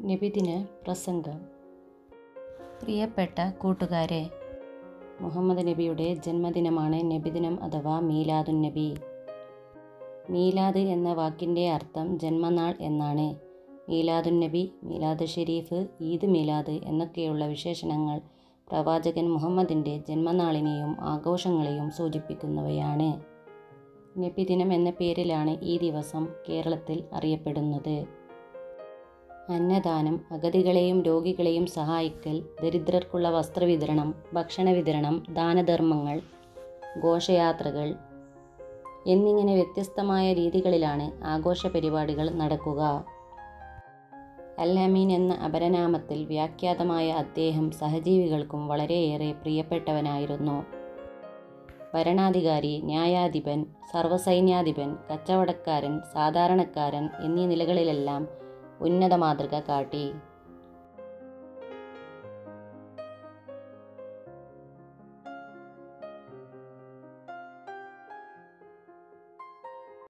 നബിദിന പ്രസംഗം പ്രിയപ്പെട്ട കൂട്ടുകാരെ മുഹമ്മദ് നബിയുടെ ജന്മദിനമാണ് നബിദിനം അഥവാ മീലാദുൻ നബി മീലാദ് എന്ന വാക്കിൻ്റെ അർത്ഥം ജന്മനാൾ എന്നാണ് മീലാദുൻ നബി മീലാദ് ഷെരീഫ് ഈദ് മീലാദ് എന്നൊക്കെയുള്ള വിശേഷണങ്ങൾ പ്രവാചകൻ മുഹമ്മദിൻ്റെ ജന്മനാളിനെയും ആഘോഷങ്ങളെയും സൂചിപ്പിക്കുന്നവയാണ് നബിദിനം എന്ന പേരിലാണ് ഈ ദിവസം കേരളത്തിൽ അറിയപ്പെടുന്നത് അന്നദാനം അഗതികളെയും രോഗികളെയും സഹായിക്കൽ ദരിദ്രർക്കുള്ള വസ്ത്രവിതരണം ഭക്ഷണ വിതരണം ദാനധർമ്മങ്ങൾ ഘോഷയാത്രകൾ എന്നിങ്ങനെ വ്യത്യസ്തമായ രീതികളിലാണ് ആഘോഷ പരിപാടികൾ നടക്കുക അല്ലമീൻ എന്ന അപരനാമത്തിൽ വ്യാഖ്യാതമായ അദ്ദേഹം സഹജീവികൾക്കും വളരെയേറെ പ്രിയപ്പെട്ടവനായിരുന്നു ഭരണാധികാരി ന്യായാധിപൻ സർവ്വസൈന്യാധിപൻ കച്ചവടക്കാരൻ സാധാരണക്കാരൻ എന്നീ നിലകളിലെല്ലാം ഉന്നത മാതൃക കാട്ടി